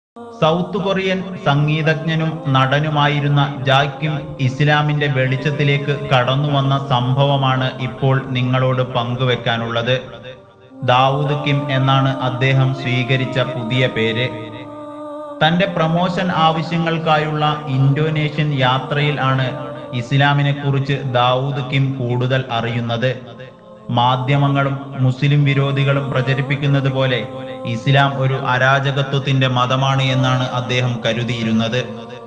south Korean സംഗീതജ്ഞനും നടനുമായിരുന്ന ജാക്കിം ഇസ്ലാമിന്റെ വെളിച്ചത്തിലേക്ക് കടന്നു വന്ന സംഭവമാണ് ഇപ്പോൾ നിങ്ങളോട് പങ്കുവെക്കാനുള്ളത് ദാവൂദ് കിം എന്നാണ് അദ്ദേഹം സ്വീകരിച്ച പുതിയ പേര് തന്റെ പ്രമോഷൻ ആവശ്യങ്ങൾക്കായുള്ള ഇന്തോനേഷ്യൻ യാത്രയിൽ ആണ് ഇസ്ലാമിനെ കുറിച്ച് ദാവൂദ് കിം കൂടുതൽ അറിയുന്നത് മാധ്യമങ്ങളും മുസ്ലിം വിരോധികളും പ്രചരിപ്പിക്കുന്നത് പോലെ ഇസ്ലാം ഒരു അരാജകത്വത്തിന്റെ മതമാണ് എന്നാണ് അദ്ദേഹം കരുതിയിരുന്നത്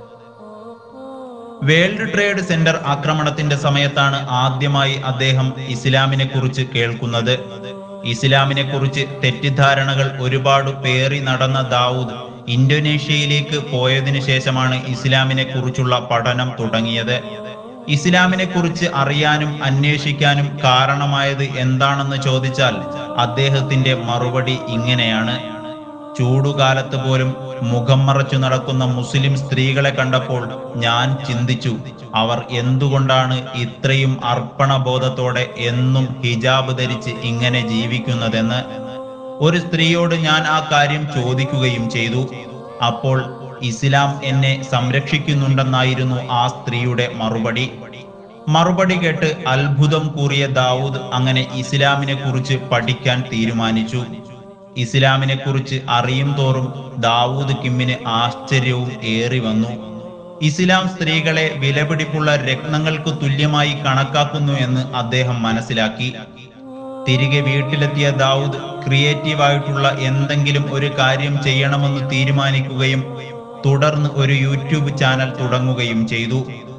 വേൾഡ് ട്രേഡ് സെന്റർ ആക്രമണത്തിന്റെ സമയത്താണ് ആദ്യമായി അദ്ദേഹം ഇസ്ലാമിനെ കുറിച്ച് കേൾക്കുന്നത് ഇസ്ലാമിനെ കുറിച്ച് തെറ്റിദ്ധാരണകൾ ഒരുപാട് പേറി നടന്ന ദാവൂദ് ഇന്തോനേഷ്യയിലേക്ക് പോയതിനു ശേഷമാണ് ഇസ്ലാമിനെ കുറിച്ചുള്ള പഠനം തുടങ്ങിയത് ഇസ്ലാമിനെ കുറിച്ച് അറിയാനും അന്വേഷിക്കാനും കാരണമായത് എന്താണെന്ന് ചോദിച്ചാൽ അദ്ദേഹത്തിന്റെ മറുപടി ഇങ്ങനെയാണ് ചൂടുകാലത്ത് പോലും മുഖം മറച്ചു നടക്കുന്ന മുസ്ലിം സ്ത്രീകളെ കണ്ടപ്പോൾ ഞാൻ ചിന്തിച്ചു അവർ എന്തുകൊണ്ടാണ് ഇത്രയും അർപ്പണബോധത്തോടെ എന്നും ഹിജാബ് ധരിച്ച് ഇങ്ങനെ ജീവിക്കുന്നതെന്ന് ഒരു സ്ത്രീയോട് ഞാൻ ആ കാര്യം ചോദിക്കുകയും ചെയ്തു അപ്പോൾ ഇസ്ലാം എന്നെ സംരക്ഷിക്കുന്നുണ്ടെന്നായിരുന്നു ആ സ്ത്രീയുടെ മറുപടി മറുപടി കേട്ട് അത്ഭുതം കൂറിയ ദാവൂദ് അങ്ങനെ ഇസ്ലാമിനെ കുറിച്ച് പഠിക്കാൻ തീരുമാനിച്ചു ഇസ്ലാമിനെ കുറിച്ച് അറിയും തോറും ദാവൂദ് കിമ്മിന് ആശ്ചര്യവും ഏറി വന്നു ഇസ്ലാം സ്ത്രീകളെ വിലപിടിപ്പുള്ള രത്നങ്ങൾക്ക് തുല്യമായി കണക്കാക്കുന്നു എന്ന് അദ്ദേഹം മനസ്സിലാക്കി തിരികെ വീട്ടിലെത്തിയ ദാവൂദ് ക്രിയേറ്റീവായിട്ടുള്ള എന്തെങ്കിലും ഒരു കാര്യം ചെയ്യണമെന്ന് തീരുമാനിക്കുകയും തുടർന്ന് ഒരു യൂട്യൂബ് ചാനൽ തുടങ്ങുകയും ചെയ്തു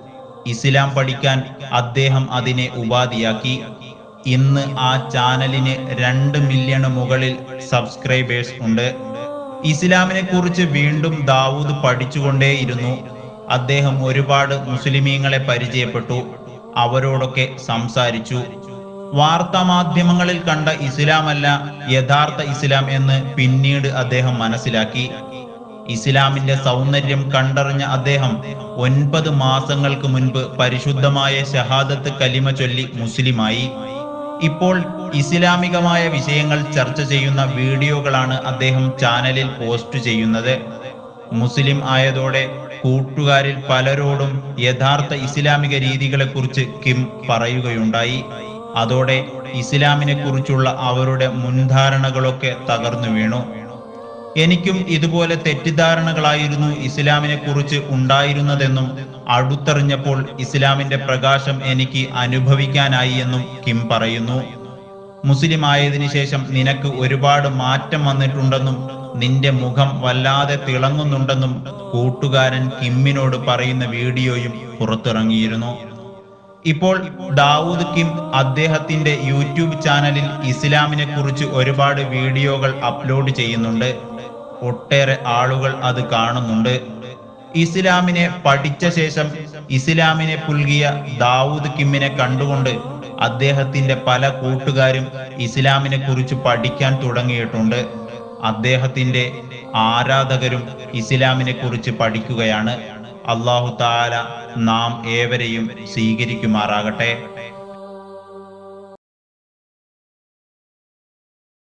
ഇസ്ലാം പഠിക്കാൻ അദ്ദേഹം അതിനെ ഉപാധിയാക്കി ഇന്ന് ആ ചാനലിന് രണ്ട് മില്യണ് മുകളിൽ സബ്സ്ക്രൈബേഴ്സ് ഉണ്ട് ഇസ്ലാമിനെ കുറിച്ച് വീണ്ടും ദാവൂദ് പഠിച്ചുകൊണ്ടേയിരുന്നു അദ്ദേഹം ഒരുപാട് മുസ്ലിമീങ്ങളെ പരിചയപ്പെട്ടു അവരോടൊക്കെ സംസാരിച്ചു വാർത്താ മാധ്യമങ്ങളിൽ കണ്ട ഇസ്ലാമല്ല യഥാർത്ഥ ഇസ്ലാം എന്ന് പിന്നീട് അദ്ദേഹം മനസ്സിലാക്കി ഇസ്ലാമിന്റെ സൗന്ദര്യം കണ്ടറിഞ്ഞ അദ്ദേഹം ഒൻപത് മാസങ്ങൾക്ക് മുൻപ് പരിശുദ്ധമായ ഷഹാദത്ത് കലിമ ചൊല്ലി മുസ്ലിമായി ഇപ്പോൾ ഇസ്ലാമികമായ വിഷയങ്ങൾ ചർച്ച ചെയ്യുന്ന വീഡിയോകളാണ് അദ്ദേഹം ചാനലിൽ പോസ്റ്റ് ചെയ്യുന്നത് മുസ്ലിം ആയതോടെ കൂട്ടുകാരിൽ പലരോടും യഥാർത്ഥ ഇസ്ലാമിക രീതികളെക്കുറിച്ച് കിം പറയുകയുണ്ടായി അതോടെ ഇസ്ലാമിനെ കുറിച്ചുള്ള അവരുടെ മുൻധാരണകളൊക്കെ തകർന്നു വീണു എനിക്കും ഇതുപോലെ തെറ്റിദ്ധാരണകളായിരുന്നു ഇസ്ലാമിനെ കുറിച്ച് ഉണ്ടായിരുന്നതെന്നും അടുത്തറിഞ്ഞപ്പോൾ ഇസ്ലാമിന്റെ പ്രകാശം എനിക്ക് അനുഭവിക്കാനായി എന്നും കിം പറയുന്നു മുസ്ലിം ആയതിനു ശേഷം നിനക്ക് ഒരുപാട് മാറ്റം വന്നിട്ടുണ്ടെന്നും നിന്റെ മുഖം വല്ലാതെ തിളങ്ങുന്നുണ്ടെന്നും കൂട്ടുകാരൻ കിമ്മിനോട് പറയുന്ന വീഡിയോയും പുറത്തിറങ്ങിയിരുന്നു ഇപ്പോൾ ദാവൂദ് കിം അദ്ദേഹത്തിന്റെ യൂട്യൂബ് ചാനലിൽ ഇസ്ലാമിനെ കുറിച്ച് ഒരുപാട് വീഡിയോകൾ അപ്ലോഡ് ചെയ്യുന്നുണ്ട് ഒട്ടേറെ ആളുകൾ അത് കാണുന്നുണ്ട് ഇസ്ലാമിനെ പഠിച്ച ശേഷം ഇസ്ലാമിനെ പുൽകിയ ദാവൂദ് കിമ്മിനെ കണ്ടുകൊണ്ട് അദ്ദേഹത്തിന്റെ പല കൂട്ടുകാരും ഇസ്ലാമിനെ കുറിച്ച് പഠിക്കാൻ തുടങ്ങിയിട്ടുണ്ട് അദ്ദേഹത്തിന്റെ ആരാധകരും ഇസ്ലാമിനെ കുറിച്ച് പഠിക്കുകയാണ് അള്ളാഹു താല നാം ഏവരെയും സ്വീകരിക്കുമാറാകട്ടെ